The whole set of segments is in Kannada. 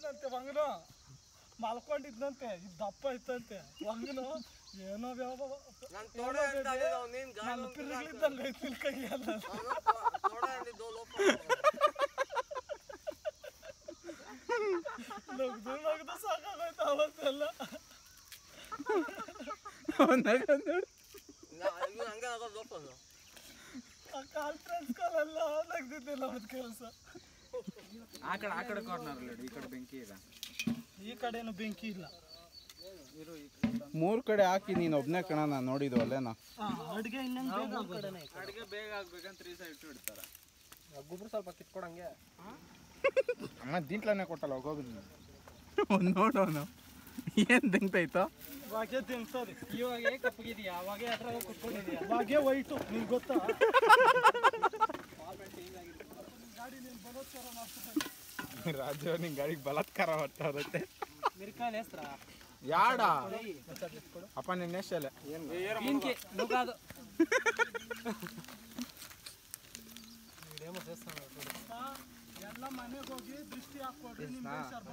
ಇದ್ನಂತೆ ಮಂಗನು ಮಲ್ಕೊಂಡಿದ್ನಂತೆ ಇದು ದಪ್ಪ ಇತ್ತಂತೆ ಮಂಗನು ಏನೋ ಯಾವ ನಾನು ತೋಡೆ ಅಂತ ಆಗಿದ್ದು ನೀನ್ ಗಾಳಿ ನನ್ನ ಪಿರ್ಗಳಿದ್ದಂಗೆ ಐತಿ ನಿನ್ ಕೈಯಲ್ಲ ತೋಡೆ ಅಂದಿದ್ದು ಲೋಪ ನಗ್ದು ನಗ್ದು ಸಾಕಾಗೋಯ್ತು ಅವತ್ತೆಲ್ಲ ಇವ್ ಹಂಗೆ ಆಗೋದು ಲೋಪ ಅದು ಆ ಕಾನ್ಫರೆನ್ಸ್ ಕಾಲೆಲ್ಲ ನಗ್ದಿದ್ದಿಲ್ಲ ಅವತ್ತು ಕೆಲಸ ಆ ಕಡೆ ಆ ಕಡೆ ಕಾರ್ನರ್ ಈ ಕಡೆ ಬೆಂಕಿ ಇದೆ ಈ ಕಡೆನು ಬೆಂಕಿ ಇಲ್ಲ ಮೂರ್ ಕಡೆ ಹಾಕಿ ನೀನ್ ಒಬ್ನೇ ಕಣ ನಾನು ನೋಡಿದ್ವು ಅಲ್ಲೇನಾ ಅಡುಗೆ ಇನ್ನೊಂದು ಬೇಗ ಆಗೋದು. ಅಡಿಗೆ ಬೇಗ ಆಗ್ಬೇಕಂತ ಈ ಸೈಡ್ ಇಟ್ಟು ಇಡ್ತಾರೆ ಗೊಬ್ಬರ ಸ್ವಲ್ಪ ಕಿತ್ಕೊಡಂಗೆ ಅಮ್ಮ ದೀಂಟ್ಲನೇ ಕೊಟ್ಟಲ್ಲ ಹೋಗೋದು ನೋಡೋನು ಏನ್ ತೆಂಗ್ತೈತೋ ವಾಗೆ ತಿನ್ಸೋದು ಇವಾಗ ಕಪ್ಪಗಿದೀಯಾ ಅವಾಗ ಹತ್ರ ಕುತ್ಕೊಂಡಿದ್ಯಾ ವಾಗೆ ವೈಟು ನಿಂಗೆ ಗೊತ್ತಾ ರಾಜು ನಿನ್ ಗಾಡಿಗೆ ಬಲಾತ್ಕಾರ ಮಾಡ್ತಾ ಇರುತ್ತೆ ಮಿರ್ಕಾಲ್ ಹೆಸ್ರ ಯಾಡ ಅಪ್ಪ ನಿನ್ನ ಎಷ್ಟಲ್ಲ ಇಂಕಿ ನುಗ್ಗಾದು ಎಲ್ಲ ಮನೆಗೆ ಹೋಗಿ ದೃಷ್ಟಿ ಹಾಕೊಡ್ರಿ ನಿಮ್ಗೆ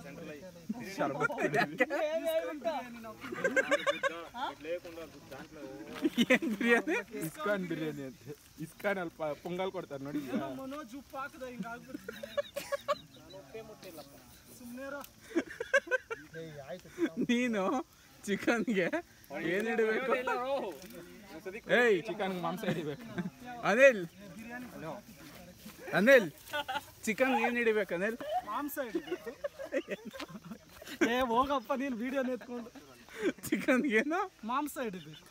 ಏನ್ ಬಿರಿಯಾನಿ ಇಸ್ಕಾನ್ ಬಿರಿಯಾನಿ ಅಂತ ಇಸ್ಕಾನ್ ಅಲ್ಪ ಪೊಂಗಲ್ ಕೊಡ್ತಾರೆ ನೋಡಿ ಮನೋಜ್ ಉಪ್ಪು ಹಾಕದ ಹಿಂಗ ಆಗ್ಬಿಡ್ತೀನಿ ಸುಮ್ಮನೆ ನೀನು ಚಿಕನ್ಗೆ ಏನ್ ಇಡಬೇಕು ಏಯ್ ಚಿಕನ್ ಮಾಂಸ ಹಿಡಿಬೇಕು ಅನಿಲ್ ಅನಿಲ್ ಚಿಕನ್ ಏನ್ ಹಿಡಿಬೇಕು ಅನಿಲ್ ಮಾಂಸ ಹಿಡಿಬೇಕು ಏ ಹೋಗಪ್ಪ ನೀನು ವಿಡಿಯೋ ಎತ್ಕೊಂಡು ಚಿಕನ್ ಏನು ಮಾಂಸ ಹಿಡಿಬೇಕು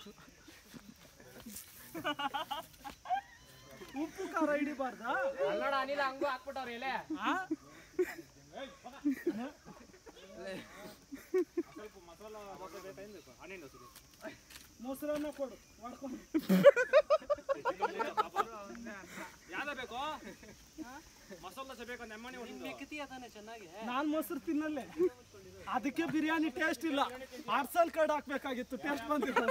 ಉಪ್ಪು ಖಾರ ಹಿಡಿಬಾರ್ದಾ ನೋಡ ಅನಿಲ ಹಂಗೂ ಹಾಕ್ಬಿಟ್ಟವ್ರ ಎಲೆ ಆ? ಮೊಸರನ್ನ ಕೊಡು ಮಾಡ್ಕೊಂಡು ಮಿಕ್ತಿ ಅದಾನೆ ಚೆನ್ನಾಗಿ ನಾನ್ ಮೊಸರು ತಿನ್ನಲ್ಲೇ ಅದಕ್ಕೆ ಬಿರಿಯಾನಿ ಟೇಸ್ಟ್ ಇಲ್ಲ ಪಾರ್ಸಲ್ ಕಾರ್ಡ್ ಹಾಕ್ಬೇಕಾಗಿತ್ತು ಟೇಸ್ಟ್ ಬಂದಿತ್ತು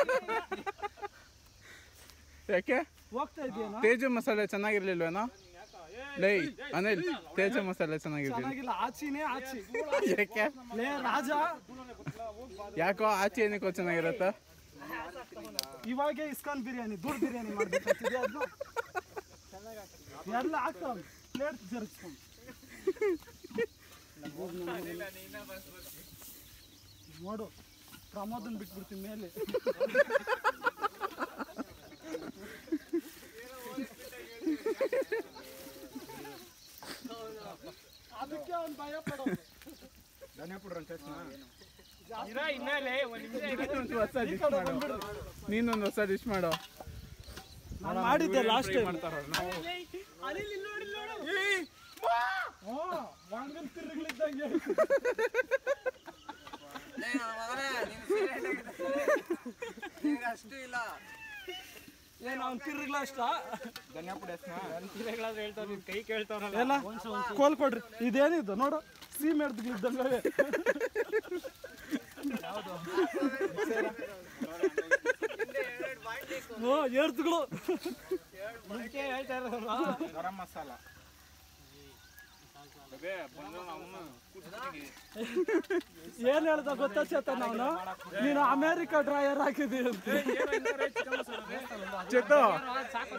ಯಾಕೆ ಹೋಗ್ತಾ ಇದೆಯೇನೋ ತೇಜು ಮಸಾಲೆ ಚೆನ್ನಾಗಿರ್ಲಿಲ್ವೇನೋ ಲೈ ಅನಿಲ್ ತೇಜು ಮಸಾಲೆ ಚೆನ್ನಾಗಿರ್ಲಿಲ್ಲ ಚೆನ್ನಾಗಿಲ್ಲ ಆಚಿನೇ ಆಚಿ ಯಾಕೆ ಲೇ ರಾಜ ಯಾಕೋ ಆಚೆ ಏನಕ್ಕೋ ಚೆನ್ನಾಗಿರತ್ತ ಇವಾಗ ಇಸ್ಕಾನ್ ಬಿರಿಯಾನಿ ದೂರ ಬಿರಿಯಾನಿ ಮಾಡ್ಬೇಕಂತಿದೆ ಅದನ್ನ ಎಲ್ಲ ಹಾಕ್ತಾವ ಪ್ಲೇಟ್ ಜರುಗಿಸ್ಕೊಂಡು ನೋಡು ಪ್ರಮೋದನ್ ಬಿಟ್ಬಿಡ್ತೀನಿ ಮೇಲೆ ಅದಕ್ಕೆ ಅವ್ನು ಭಯ ಪಡೋದು ನೀನೊಂದು ಹೊಸ ಡಿಶ್ ಮಾಡು ನೀನೊಂದು ಹೊಸ ಡಿಶ್ ಮಾಡು ನಾನು ಮಾಡಿದ್ದೆ ಲಾಸ್ಟ್ ಟೈಮ್ ವಾಂಗನ್ ತಿರುಗಳಿದ್ದಂಗೆ ಲೇ ನನ್ನ ಮಗನೇ ನೀನು serious ಆಗಿದ್ದೆ. ನಿನಗೆ ಅಷ್ಟು ಇಲ್ಲ ಏನು ಅವ್ನು ತಿರುಗ್ಲ ಅಷ್ಟ ಧನ್ಯ ಪುಡಿ ಹಾಕ್ನಾ? ಹೇಳ್ತಾವ ನಿನ್ ಕೈ ಕೇಳ್ತಾವ್ರಲ್ಲ ಎಲ್ಲ ಕೋಲ್ ಕೊಡ್ರಿ ಇದೇನಿದು ನೋಡು ಸೀಮೆ ಇದ್ದಂಗೆ ಓ ಎರ್ದುಗಳು ಹೇಳ್ತಾ ಇರೋದು ಗರಂ ಮಸಾಲ ಏನ್ ಹೇಳ್ದ ಗೊತ್ತಾ ಚೇತನ್ ಅವನು ನೀನು ಅಮೇರಿಕಾ ಡ್ರಾಯರ್ ಹಾಕಿದಿ ಅಂತ ಚೇತು ಸಾಕು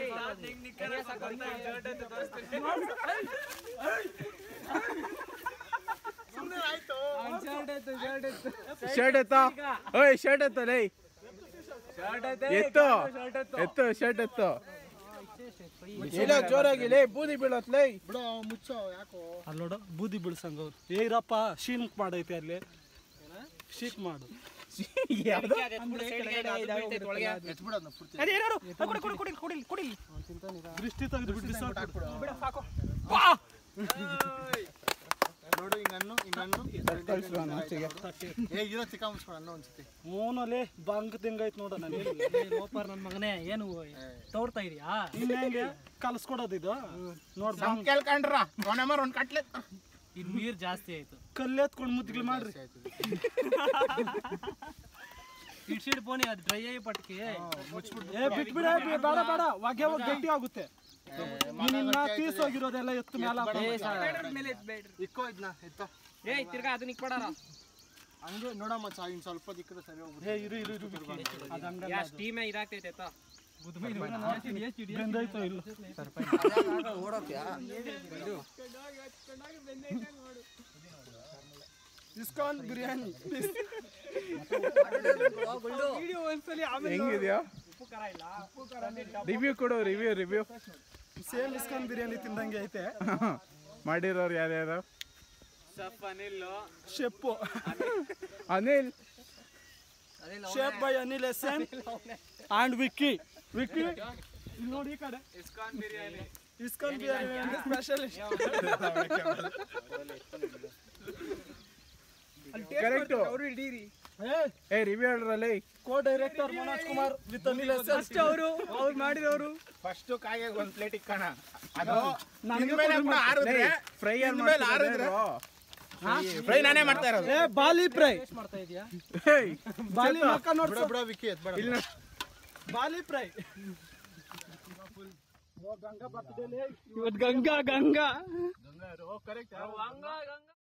ಶರ್ಟ್ ಎತ್ತ ಓಯ್ ಶರ್ಟ್ ಎತ್ತ ಲೈ ಎತ್ತು ಎತ್ತು ಶರ್ಟ್ ಎತ್ತು ಇಲ್ಲ ಜೋರಾಗಿ ಲೈ ಬೂದಿ ಬೀಳತ್ ಲೈ ಅಲ್ಲಿ ನೋಡು ಬೂದಿ ಬಿಳ್ಸಂಗ ಅವ್ರು ಏ ಇರಪ್ಪ ಶೀಕ್ ಮಾಡೈತೆ ಅಲ್ಲಿ ಶೀಕ್ ಮಾಡು ಯಾವ್ದು ದೃಷ್ಟಿ ತೆಗೆದು ಬಿಟ್ಟು ನೋಡು ಹಿಂಗನ್ನು ಹಿಂಗನ್ನು ಕಳ್ಸುವ ಆಚೆಗೆ ಏ ಇರೋ ಚಿಕ್ಕ ಮುಸ್ಕೊಂಡು ಅನ್ನ ಒಂದ್ಸತಿ ಮೋನಲ್ಲಿ ಬಂಗ್ ತಿಂಗೈತ್ ನೋಡ ನಾನು ಲೋಪರ್ ನನ್ ಮಗನೇ ಏನು ತೋರ್ತಾ ಇದೀಯಾ ಇನ್ನ ಹೆಂಗೆ ಕಲ್ಸ್ಕೊಡೋದಿದು ನೋಡ್ ನಮ್ ಕೇಳ್ಕೊಂಡ್ರ ಕೊನೆಮರ್ ಒಂದ್ ಕಟ್ಲೆ ಇದ್ ನೀರ್ ಜಾಸ್ತಿ ಆಯ್ತು ಕಲ್ಲೆತ್ಕೊಂಡು ಮುದ್ದಿಗೆ ಮಾಡ್ರಿ ಇಡ್ಸಿಡ್ ಪೋನಿ ಅದು ಡ್ರೈ ಆಗಿ ಪಟ್ಕಿ ಏ ಬಿಟ್ಬಿಡ ಬೇಡ ಬೇಡ ಹೊಗೆ ಹೋಗಿ ಗಟ್ಟಿ ಆಗುತ್ತೆ ನಿನ್ನ ತೀಸೋಗಿರೋದೆಲ್ಲ ಎತ್ತು ಮೇಲೆ ಇಕ್ಕೋ ಇದನ್ನ ಎತ್ತ ಏ ತಿರ್ಗಾ ಅದನ್ನ ಇಕ್ಕೊಡಾರ ಹಂಗೆ ನೋಡ ಮಚ್ಚ ಇನ್ ಸ್ವಲ್ಪ ದಿಕ್ಕದ ಸರಿ ಹೋಗ್ಬಿಡು ಏ ಇರು ಇರು ಇರು ಬಿಕ್ಕಿ. ಅದ್ ಹಂಗಲ್ಲ ಯಾ ಅದು. ಸ್ಟೀಮೇ ಇದಾಗ್ತೈತೆ ಆಯ್ತಾ ಬೆಂದೋಯ್ತೋ ಇಲ್ಲ ಇಸ್ಕಾನ್ ಬಿರಿಯಾನಿ ಹೆಂಗಿದ್ಯಾ ರಿವ್ಯೂ ಕೊಡು review review same ISKCON biryani ತಿಂದಂಗೆ ಐತೆ ಮಾಡಿರೋರು ಯಾರ್ಯಾರು chef Anil chef by Anil S N and Vicky Vicky ಇಲ್ಲಿ ನೋಡಿ ಈ ಕಡೆ ಇಸ್ಕಾನ್ ಬಿರಿಯಾನಿ ಇಸ್ಕಾನ್ ಬಿರಿಯಾನಿ ಸ್ಪೆಷಲಿಸ್ಟ್ ಕರೆಕ್ಟ್ ಏ ರಿವ್ಯೂ ಹೇಳ್ರಲ್ಲಿ co director Manoj Kumar with Anil S N ಅವರು ಅವ್ರು ಮಾಡಿರೋರು ಫಸ್ಟ್ ಕಾಯಿಗೆ ಒಂದ್ ಪ್ಲೇಟ್ ಇಕ್ಕಣ ಅದು ನನಗೆ ಫ್ರೈ ಫ್ರೈ ನಾನೇ ಮಾಡ್ತಾ ಇರೋದು ಏ ಬಾಲಿ ಫ್ರೈ ಮಾಡ್ತಾ ಇದೀಯಾ ಏಯ್, ಬಾಲಿ ಮಕ್ಕ ನೋಡ್ಸ ಬಿಡ ಬಿಡ ವಿಕ್ಕಿ ಎತ್ ಬೇಡ ಇಲ್ಲಿ ನೋಡು. ಬಾಲಿ ಫ್ರೈ ಗಂಗಾ ಬರ್ತಿದೆ ಇವತ್ತು ಗಂಗಾ ಗಂಗಾ ಕರೆಕ್ಟ್